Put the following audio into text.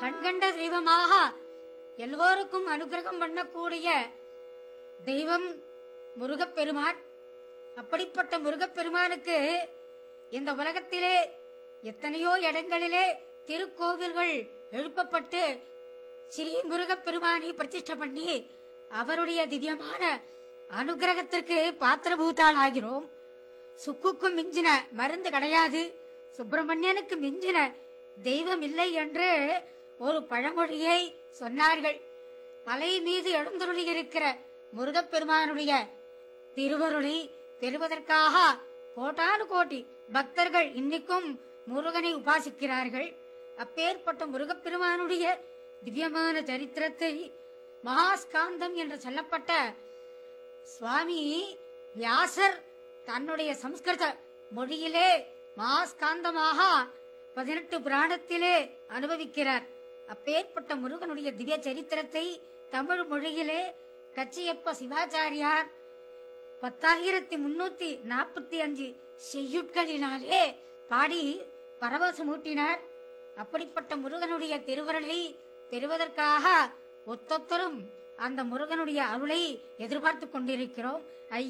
கண்கண்ட தெய்வமாக எல்லோருக்கும் அனுகிரகம் பண்ணக்கூடிய தெய்வம் முருகப்பெருமான் அப்படிப்பட்ட முருகப்பெருமானுக்கு இந்த உலகத்திலே எத்தனையோ இடங்களிலே திருக்கோவில்கள் எழுப்பப்பட்டு ஸ்ரீ முருகப்பெருமானை பிரதிஷ்டை பண்ணி அவருடைய திவ்யமான அனுகிரகத்திற்கு பாத்திரபூத்தாள் ஆகிறோம் சுக்குக்கும் மிஞ்சின மருந்து கிடையாது சுப்பிரமணியனுக்கு மிஞ்சின தெய்வம் இல்லை என்று ஒரு பழமொழியை சொன்னார்கள் மலை மீது எழுந்தருளி இருக்கிற முருகப்பெருமானுடைய திருவருளை பெறுவதற்காக கோட்டானு கோட்டி பக்தர்கள் இன்னைக்கும் முருகனை உபாசிக்கிறார்கள் அப்பேற்பட்ட முருகப்பெருமானுடைய திவ்யமான சரித்திரத்தை மகாஸ்காந்தம் என்று சொல்லப்பட்ட சுவாமி வியாசர் தன்னுடைய சம்ஸ்கிருத மொழியிலே மகாஸ்காந்தமாக பதினெட்டு புராணத்திலே அனுபவிக்கிறார் அப்பேற்பட்ட முருகனுடைய திவ்ய சரித்திரத்தை தமிழ் மொழியிலே கச்சியப்ப சிவாச்சாரியார் பத்தாயிரத்தி முன்னூத்தி நாற்பத்தி அஞ்சு செய்யுட்களினாலே பாடி பரவசமூட்டினார் அப்படிப்பட்ட முருகனுடைய திருவருளை பெறுவதற்காக ஒத்தொத்தரும் அந்த முருகனுடைய அருளை எதிர்பார்த்து கொண்டிருக்கிறோம் ஐ